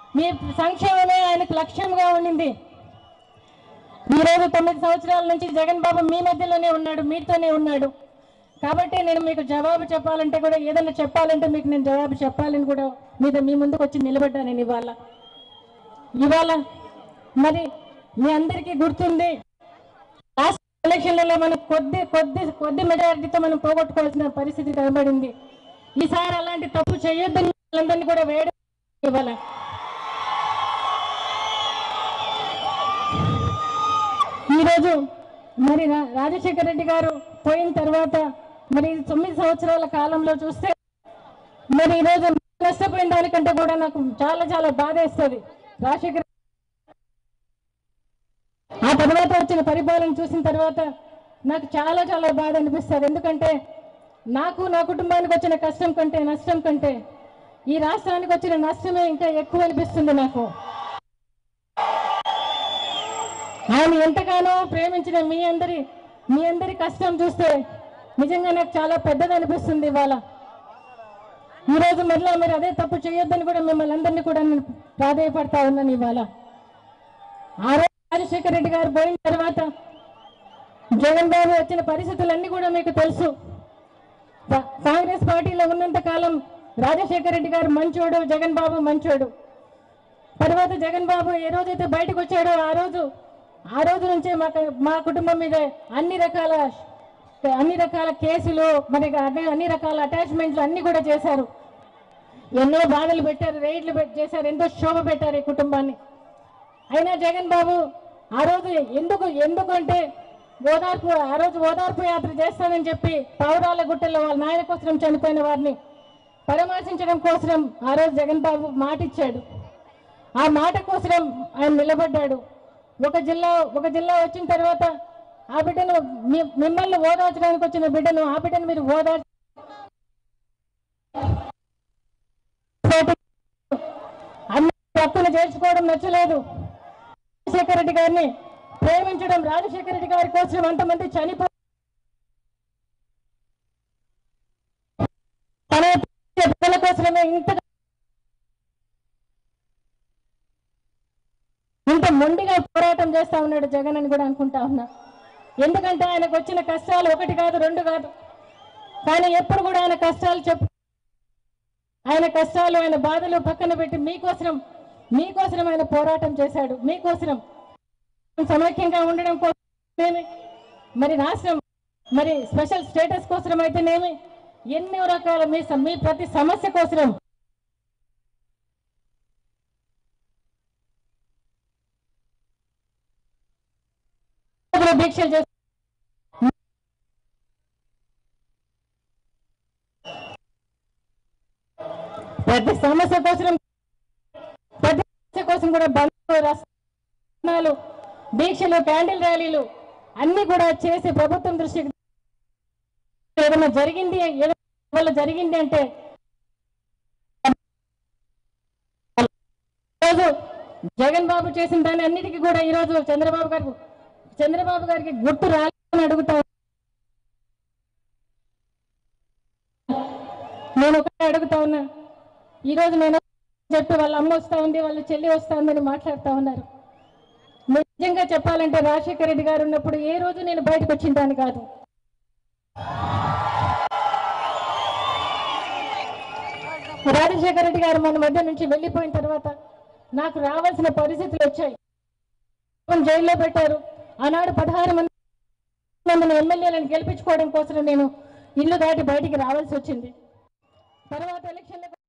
మీ సంక్షేమమే ఆయనకు లక్ష్యంగా ఉండింది ఈ రోజు తొమ్మిది సంవత్సరాల నుంచి జగన్ బాబు మీ మధ్యలోనే ఉన్నాడు మీతోనే ఉన్నాడు కాబట్టి నేను మీకు జవాబు చెప్పాలంటే కూడా ఏదైనా చెప్పాలంటే మీకు నేను జవాబు చెప్పాలని కూడా మీద మీ ముందుకు వచ్చి నిలబడ్డా నేను ఇవాళ ఇవాళ మరి మీ అందరికీ గుర్తుంది లాస్ట్ ఎలక్షన్లలో మనం కొద్ది కొద్ది కొద్ది మెజారిటీతో మనం పోగొట్టుకోవాల్సిన పరిస్థితి కనబడింది ఈసారి అలాంటి తప్పు చేయొద్దని వాళ్ళందరినీ కూడా వేయడం ఇవాళ ఈరోజు మరి రా- రాజశేఖర రెడ్డి గారు పోయిన తర్వాత మరి ఈ తొమ్మిది సంవత్సరాల కాలంలో చూస్తే మరి ఈరోజు నష్టపోయిన దానికంటే కూడా నాకు చాలా చాలా బాధ వేస్తుంది రాజశేఖర ఆ తర్వాత వచ్చిన పరిపాలన చూసిన తర్వాత నాకు చాలా చాలా బాధ అనిపిస్తుంది ఎందుకంటే నాకు నా కుటుంబానికి వచ్చిన కష్టం కంటే నష్టం కంటే ఈ రాష్ట్రానికి వచ్చిన నష్టమే ఇంకా ఎక్కువ అనిపిస్తుంది నాకు ఆయన ఎంతగానో ప్రేమించిన మీ అందరి మీ అందరి కష్టం చూస్తే నిజంగా నాకు చాలా పెద్దది అనిపిస్తుంది ఇవాళ ఈరోజు మరలా మీరు అదే తప్పు చేయొద్దని కూడా మిమ్మల్ని అందరినీ కూడా నేను ప్రాధాయపడతా ఉన్నాను ఇవాళ ఆ రోజు రాజశేఖర రెడ్డి గారు పోయిన తర్వాత జగన్ బాబు వచ్చిన పరిస్థితులన్నీ కూడా మీకు తెలుసు కా- కాంగ్రెస్ పార్టీలో ఉన్నంత కాలం రాజశేఖర రెడ్డి గారు మంచోడు జగన్ బాబు మంచోడు తర్వాత జగన్ బాబు ఏ రోజైతే బయటకు వచ్చాడో ఆ రోజు ఆ రోజు నుంచే మా మా కుటుంబం మీద అన్ని రకాల అన్ని రకాల కేసులు మరి అన్ని అన్ని రకాల అటాచ్మెంట్లు అన్ని కూడా చేశారు ఎన్నో బాధలు పెట్టారు రైడ్లు పెట్ చేశారు ఎంతో శోభ పెట్టారు ఈ కుటుంబాన్ని అయినా జగన్ బాబు ఆ రోజు ఎందుకు ఎందుకు అంటే ఓదార్పు ఆ రోజు ఓదార్పు యాత్ర చేస్తానని చెప్పి పౌరాల గుట్టల్లో వాళ్ళ నాయన కోసం చనిపోయిన వారిని పరామర్శించడం కోసం ఆ రోజు జగన్ బాబు మాట ఇచ్చాడు ఆ మాట కోసం ఆయన నిలబడ్డాడు ఒక జిల్లా ఒక జిల్లా వచ్చిన తర్వాత ఆ బిడ్డను మీ- మిమ్మల్ని ఓదార్చడానికి వచ్చిన బిడ్డను ఆ బిడ్డను మీరు ఓదార్చి అన్ని హక్కును చేర్చుకోవడం నచ్చలేదు రాజశేఖర రెడ్డి గారిని ప్రేమించడం రాజశేఖర రెడ్డి గారి కోసం అంతమంది చనిపో తన పిల్లల కోసమే ఇంత ఇంత మొండిగా పోరాటం చేస్తా ఉన్నాడు జగన్ అని కూడా అనుకుంటా ఉన్నా ఎందుకంటే ఆయనకు వచ్చిన కష్టాలు ఒకటి కాదు రెండు కాదు కానీ ఎప్పుడు కూడా ఆయన కష్టాలు చెప్పు ఆయన కష్టాలు ఆయన బాధలు పక్కన పెట్టి మీకోసం మీకోసం ఆయన పోరాటం చేశాడు మీకోసం సమైక్యంగా ఉండడం కోసమేమి మరి రాష్ట్రం మరి స్పెషల్ స్టేటస్ కోసం అయితేనేమి ఎన్నో రకాల మీ స- మీ ప్రతి సమస్య కోసం దీక్షలు చేస్తారు ప్రతి సమస్య కోసం ప్రతి సమస్య కోసం కూడా బంధువులు రచనాలు దీక్షలు క్యాండిల్ ర్యాలీలు అన్ని కూడా చేసి ప్రభుత్వం దృష్టికి ఏదైనా జరిగింది ఏదైనా వల్ల జరిగింది అంటే ఈరోజు జగన్ బాబు చేసిన దాని అన్నిటికీ కూడా ఈరోజు చంద్రబాబు గారు చంద్రబాబు గారికి గుర్తు రాలేదని అడుగుతా నేను ఒకటే అడుగుతా ఉన్నా ఈరోజు నేను చెప్పి వాళ్ళ అమ్మ వస్తా ఉంది వాళ్ళ చెల్లి వస్తా ఉందని మాట్లాడుతా ఉన్నారు నిజంగా చెప్పాలంటే రాజశేఖర రెడ్డి గారు ఉన్నప్పుడు ఏ రోజు నేను బయటకు వచ్చిన దాన్ని కాదు రాజశేఖర రెడ్డి గారు మన మధ్య నుంచి వెళ్ళిపోయిన తర్వాత నాకు రావాల్సిన పరిస్థితులు వచ్చాయి పాపం జైల్లో పెట్టారు ఆనాడు పదహారు మంది మందిని ఎమ్మెల్యేలను గెలిపించుకోవడం కోసం నేను ఇల్లు దాటి బయటికి రావాల్సి వచ్చింది తర్వాత ఎలక్షన్లకు